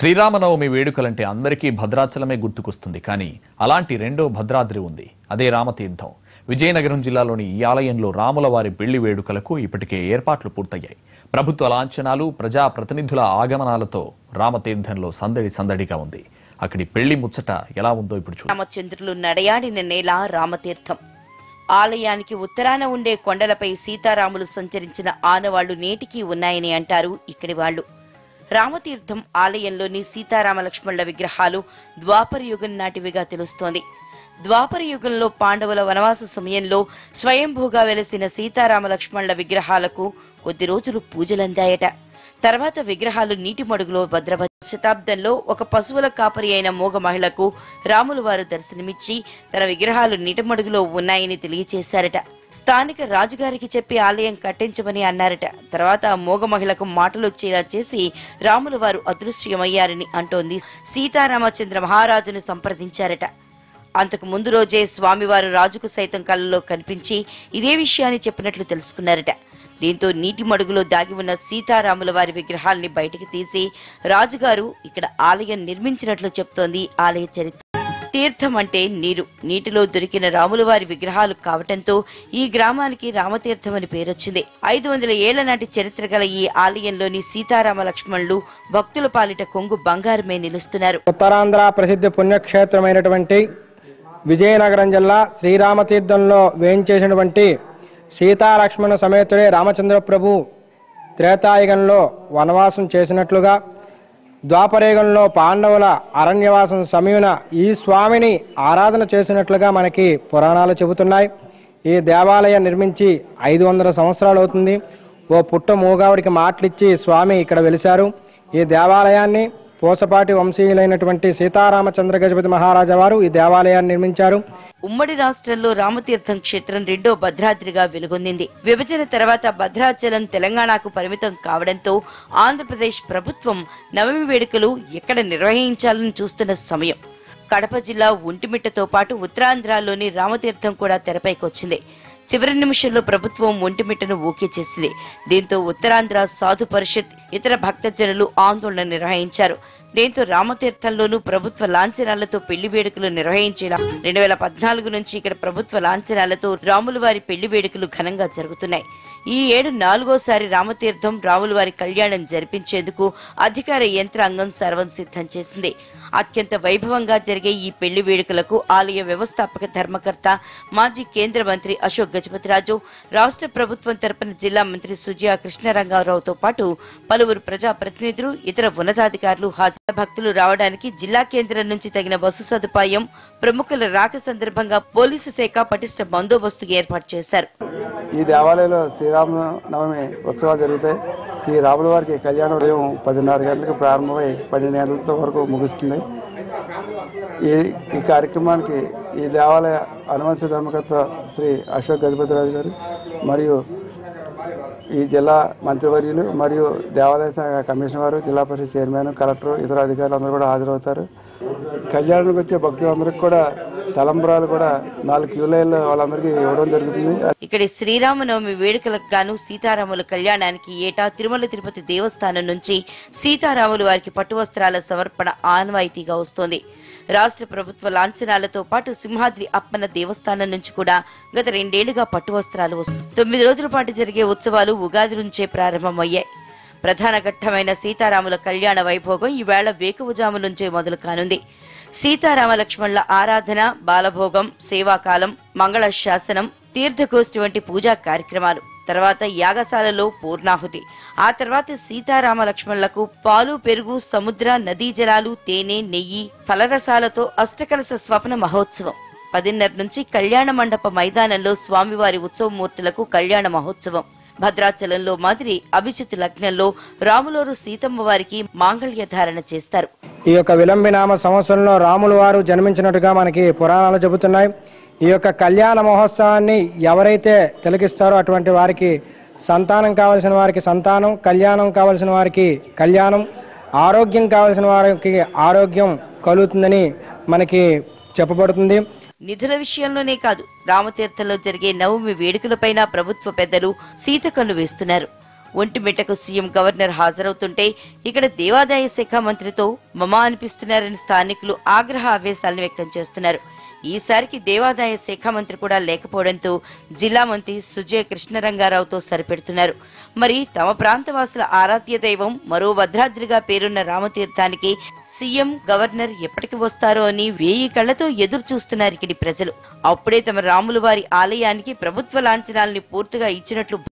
శ్రీరామనవమి వేడుకలంటే అందరికీ భద్రాచలమే గుర్తుకొస్తుంది కానీ అలాంటి రెండో భద్రాద్రి ఉంది అదే రామతీర్థం విజయనగరం జిల్లాలోని ఈ ఆలయంలో రాముల వారి పెళ్లి వేడుకలకు ఇప్పటికే ఏర్పాట్లు పూర్తయ్యాయి ప్రభుత్వ లాంఛనాలు ప్రజా ప్రతినిధుల ఆగమనాలతో రామతీర్థంలో సందడి సందడిగా ఉంది అక్కడి పెళ్లి ముచ్చట ఎలా ఉందో ఇప్పుడు చూద్దాం రామచంద్రులు నడయాడిన నేల రామతీర్థం ఆలయానికి ఉత్తరాన ఉండే కొండలపై సీతారాములు సంచరించిన ఆనవాళ్లు నేటికీ ఉన్నాయని అంటారు ఇక్కడి వాళ్ళు రామతీర్థం ఆలయంలోని సీతారామ లక్ష్మణుల విగ్రహాలు ద్వాపర యుగం నాటివిగా తెలుస్తోంది ద్వాపర యుగంలో పాండవుల వనవాస సమయంలో స్వయంభూగా వెలసిన సీతారామ లక్ష్మణుల విగ్రహాలకు కొద్ది రోజులు పూజలందాయట తర్వాత విగ్రహాలు నీటి మడుగులో భద్రప శతాబ్దంలో ఒక పశువుల కాపరి అయిన మూగ మహిళకు రాములు వారు దర్శనమిచ్చి తన విగ్రహాలు నీటి మడుగులో ఉన్నాయని తెలియచేశారట స్థానిక రాజుగారికి చెప్పి ఆలయం కట్టించమని అన్నారట తర్వాత ఆ మూగ మహిళకు మాటలు వచ్చేలా చేసి రాములు వారు అదృశ్యమయ్యారని అంటోంది సీతారామచంద్ర మహారాజును సంప్రదించారట అంతకు ముందు రోజే స్వామివారు రాజుకు సైతం కళ్ళలో కనిపించి ఇదే విషయాన్ని చెప్పినట్లు తెలుసుకున్నారట దీంతో నీటి మడుగులో దాగి ఉన్న సీతారాముల వారి విగ్రహాల్ని బయటికి తీసి రాజుగారు ఇక్కడ ఆలయం నిర్మించినట్లు చెప్తోంది ఆలయ చరిత్ర తీర్థం అంటే నీరు నీటిలో దొరికిన రాముల వారి విగ్రహాలు కావటంతో ఈ గ్రామానికి రామతీర్థం అని పేరొచ్చింది ఐదు వందల ఏళ్ల నాటి చరిత్ర గల ఈ ఆలయంలోని సీతారామ లక్ష్మణులు భక్తుల పాలిట కొంగు బంగారమే నిలుస్తున్నారు ఉత్తరాంధ్ర ప్రసిద్ధ పుణ్యక్షేత్రమైనటువంటి విజయనగరం జిల్లా శ్రీరామతీర్థంలో వేయించేసినటువంటి సీతాలక్ష్మణ సమేతుడే రామచంద్ర ప్రభు త్రేతాయుగంలో వనవాసం చేసినట్లుగా ద్వాపరయుగంలో పాండవుల అరణ్యవాసం సమయమున ఈ స్వామిని ఆరాధన చేసినట్లుగా మనకి పురాణాలు చెబుతున్నాయి ఈ దేవాలయం నిర్మించి ఐదు వందల సంవత్సరాలు అవుతుంది ఓ పుట్ట మూగావిడికి మాటలిచ్చి స్వామి ఇక్కడ వెలిశారు ఈ దేవాలయాన్ని పూసపాటి వంశీయులైనటువంటి సీతారామచంద్ర గజపతి మహారాజా వారు ఈ దేవాలయాన్ని నిర్మించారు ఉమ్మడి రాష్ట్రంలో రామతీర్థం క్షేత్రం రెండో భద్రాద్రిగా వెలుగొందింది విభజన తర్వాత భద్రాచలం తెలంగాణకు పరిమితం కావడంతో ఆంధ్రప్రదేశ్ ప్రభుత్వం నవమి వేడుకలు ఎక్కడ నిర్వహించాలని చూస్తున్న సమయం కడప జిల్లా ఒంటిమిట్టతో పాటు ఉత్తరాంధ్రలోని రామతీర్థం కూడా తెరపైకొచ్చింది చివరి నిమిషంలో ప్రభుత్వం ఒంటిమిట్టను ఓకే చేసింది దీంతో ఉత్తరాంధ్ర సాధు పరిషత్ ఇతర భక్తజనులు ఆందోళన నిర్వహించారు దీంతో రామతీర్థంలోనూ ప్రభుత్వ లాంఛనాలతో పెళ్లి వేడుకలు నిర్వహించేలా రెండు వేల పద్నాలుగు నుంచి ఇక్కడ ప్రభుత్వ లాంఛనాలతో రాముల వారి పెళ్లి వేడుకలు ఘనంగా జరుగుతున్నాయి ఈ ఏడు నాలుగోసారి రామతీర్థం రాముల వారి కళ్యాణం జరిపించేందుకు అధికార యంత్రాంగం సర్వం సిద్ధం చేసింది అత్యంత వైభవంగా జరిగే ఈ పెళ్లి వేడుకలకు ఆలయ వ్యవస్థాపక ధర్మకర్త మాజీ కేంద్ర మంత్రి అశోక్ గజపతిరాజు రాష్ట్ర ప్రభుత్వం తరపున జిల్లా మంత్రి సుజయా కృష్ణరంగారావుతో పాటు పలువురు ప్రజా ప్రతినిధులు ఇతర ఉన్నతాధికారులు హాజరు భక్తులు రావడానికి జిల్లా కేంద్రం నుంచి తగిన బస్సు సదుపాయం ప్రముఖుల రాక సందర్భంగా పోలీసు శాఖ పటిష్ట బందోబస్తు ఏర్పాటు చేశారు ఈ దేవాలయంలో శ్రీరామ నవమి ఉత్సవాలు జరుగుతాయి శ్రీ రాముల వారికి కళ్యాణం ఉదయం పదిన్నర గంటలకు ప్రారంభమై పన్నెండు గంటల వరకు ముగుస్తుంది ఈ ఈ కార్యక్రమానికి ఈ దేవాలయ అనువంశ ధర్మకర్త శ్రీ అశోక్ గజపతిరాజు గారు మరియు ఈ జిల్లా మంత్రివర్యులు మరియు దేవాలయ శాఖ కమిషనర్ వారు జిల్లా పరిషత్ చైర్మన్ కలెక్టర్ ఇతర అధికారులు అందరూ కూడా హాజరవుతారు కళ్యాణానికి వచ్చే భక్తులందరికీ కూడా తలంబరాలు కూడా నాలుగు క్యూ లైన్లు వాళ్ళందరికీ ఇవ్వడం జరుగుతుంది ఇక్కడి శ్రీరామనవమి వేడుకలకు గాను సీతారాముల కళ్యాణానికి ఏటా తిరుమల తిరుపతి దేవస్థానం నుంచి సీతారాములు వారికి పట్టు వస్త్రాల సమర్పణ ఆనవాయితీగా వస్తోంది రాష్ట్ర ప్రభుత్వ లాంఛనాలతో పాటు సింహాద్రి అప్పన్న దేవస్థానం నుంచి కూడా గత రెండేళ్లుగా పట్టు వస్త్రాలు వస్తున్నాయి తొమ్మిది రోజుల పాటు జరిగే ఉత్సవాలు ఉగాది నుంచే ప్రారంభమయ్యాయి ప్రధాన ఘట్టమైన సీతారాముల కళ్యాణ వైభోగం ఈవేళ వేకువజాము నుంచే మొదలు కానుంది సీతారామ లక్ష్మణుల ఆరాధన బాలభోగం సేవాకాలం మంగళ శాసనం తీర్థగోష్ఠి వంటి పూజా కార్యక్రమాలు తర్వాత యాగశాలలో పూర్ణాహుతి ఆ తర్వాత సీతారామ లక్ష్మణులకు పాలు పెరుగు సముద్ర నదీ జలాలు తేనె నెయ్యి ఫలరసాలతో అష్టకలశ స్వప్న మహోత్సవం పదిన్నర నుంచి కళ్యాణ మండప మైదానంలో స్వామివారి ఉత్సవమూర్తులకు కళ్యాణ మహోత్సవం భద్రాచలంలో మాదిరి అభిజిత్ లగ్నంలో రాములోరు సీతమ్మ వారికి మాంగళ్య ధారణ చేస్తారు ఈ యొక్క విలంబినామ సంవత్సరంలో రాములు వారు జన్మించినట్టుగా మనకి పురాణాలు చెబుతున్నాయి ఈ యొక్క కళ్యాణ మహోత్సవాన్ని ఎవరైతే తిలకిస్తారో అటువంటి వారికి సంతానం కావలసిన వారికి సంతానం కళ్యాణం కావలసిన వారికి కళ్యాణం ఆరోగ్యం కావలసిన వారికి ఆరోగ్యం కలుగుతుందని మనకి చెప్పబడుతుంది నిధుల విషయంలోనే కాదు రామతీర్థంలో జరిగే నవమి వేడుకలపైన ప్రభుత్వ పెద్దలు సీతకన్ను వేస్తున్నారు ఒంటిమిట్టకు సీఎం గవర్నర్ హాజరవుతుంటే ఇక్కడ దేవాదాయ శాఖ మంత్రితో మమా అనిపిస్తున్నారని స్థానికులు ఆగ్రహ ఆవేశాలను వ్యక్తం చేస్తున్నారు ఈసారికి దేవాదాయ శాఖ మంత్రి కూడా లేకపోవడంతో జిల్లా మంత్రి సుజయ కృష్ణరంగారావుతో సరిపెడుతున్నారు మరి తమ ప్రాంతవాసుల ఆరాధ్య దైవం మరో భద్రాద్రిగా పేరున్న రామతీర్థానికి సీఎం గవర్నర్ ఎప్పటికి వస్తారో అని వేయి కళ్లతో ఎదురు చూస్తున్నారు ఇక్కడి ప్రజలు అప్పుడే తమ రాముల వారి ఆలయానికి ప్రభుత్వ లాంఛనాల్ని పూర్తిగా ఇచ్చినట్లు